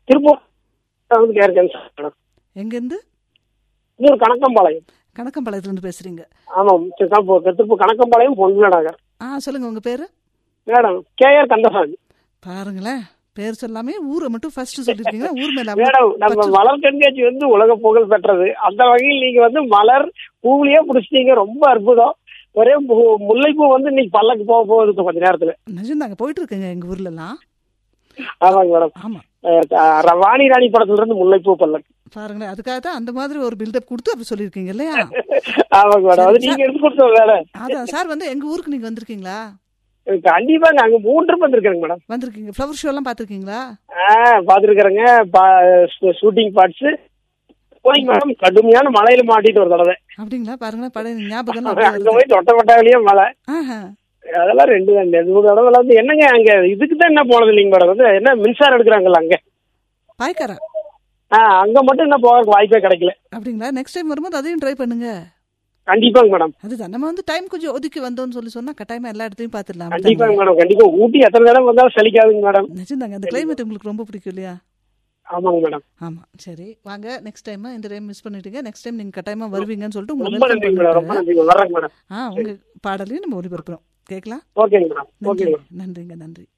திருப்பூர் வந்து கேட்கேன் sir madam எங்கேருந்து இன்னொரு கணக்கம்பாளையம் கணக்கம்பாளையத்துலேருந்து பேசுகிறீங்க ஆமாம் திருப்பூர் திருப்பூர் கணக்கம்பாளையம் பொன்விழா நகர் ஆ சொல்லுங்கள் உங்கள் பேர் மேடம் கேஆர் கந்தசாமி பாருங்களேன் பேர் சொல்லாமே ஊரை மட்டும் ஃபர்ஸ்ட் சொல்லிருக்கீங்க ஊர் மேல அவ்வளவு மேடம் நம்ம பற்று- மலர் கண்காட்சி வந்து உலக புகழ் பெற்றது அந்த வகையில் நீங்க வந்து மலர் பூவிலேயே பிடிச்சிட்டீங்க ரொம்ப அற்புதம் ஒரே மு- முல்லைப்பூ வந்து இன்னைக்கு பல்லக்கு போக போகுது கொஞ்ச நேரத்துல நிஜம்தாங்க போயிட்டு இருக்குங்க எங்க ஊர்ல எல்லாம் ஆமாங்க மேடம் ஆமா அஹ் அஹ் வாணி ராணி படத்துல இருந்து முல்லைப்பூ பல்லக்கு பாருங்களேன் அதுக்காக தான் அந்த மாதிரி ஒரு பில்டப் கொடுத்து அப்படி சொல்லியிருக்கீங்க இல்லையா ஆமாங்க மேடம் அது நீங்க எடுத்து கொடுத்த வேலை அதான் சார் வந்து எங்க ஊருக்கு நீங்க வந்திருக்கீங்களா கண்டிப்பாங்க அங்க மூணு ட்ரிப் வந்திருக்கிறேங்க மேடம் வந்திருக்கீங்க ஃப்ளவர் ஷோ எல்லாம் பார்த்திருக்கீங்களா ஆஹ் பாத்துருக்கிறேங்க ஷூட்டிங் பார்ட்ஸ் போய் மேடம் கடுமையான மழையில மாட்டிட்டு ஒரு தடவை அப்படிங்களா பாருங்களேன் பழைய ஞாபகம் அங்க போய் தொட்ட பட்டாவிலேயே மழை ஆஹா அதெல்லாம் ரெண்டு தான் ரெண்டு மூணு தடவை வந்து என்னங்க அங்க இதுக்கு தான் என்ன போனது இல்லைங்க மேடம் வந்து என்ன மின்சாரம் எடுக்கிறாங்கல்ல அங்க பாய்க்காரா ஆ அங்க மட்டும் என்ன போகிறதுக்கு வாய்ப்பே கிடைக்கல அப்படிங்களா நெக்ஸ்ட் டைம் வரும்போது அதையும் ட்ரை பண்ணுங்க கண்டிப்பாங்க மேடம் அதுதான் நம்ம வந்து டைம் கொஞ்சம் ஒதுக்கி வந்தோம்னு சொல்லி சொன்னா கட்டாயமா எல்லா இடத்தையும் பார்த்துடலாம் கண்டிப்பாங்க மேடம் கண்டிப்பா ஊட்டி எத்தனை தடவை வந்தாலும் சலிக்காதுங்க மேடம் நிஜம்தாங்க அந்த கிளைமேட் உங்களுக்கு ரொம்ப பிடிக்கும் இல்லையா ஆமாங்க மேடம் ஆமா சரி வாங்க நெக்ஸ்ட் டைம் இந்த டைம் மிஸ் பண்ணிட்டீங்க நெக்ஸ்ட் டைம் நீங்க கட்டாயமா வருவீங்கன்னு சொல்லிட்டு உங்களை ரொம்ப welcome நன்றிங்க மேடம் ரொம்ப பண்ணிட்டு நன்றிங்க வர்றேங்க மேடம் ஆ உங்க பாடலையும் நம்ம ஒளிபரப்புறோம் கேட்கலாம் ஓகேங்க மேடம் ஓகேங்க நன்றி மேடம் நன்றிங்க நன்றி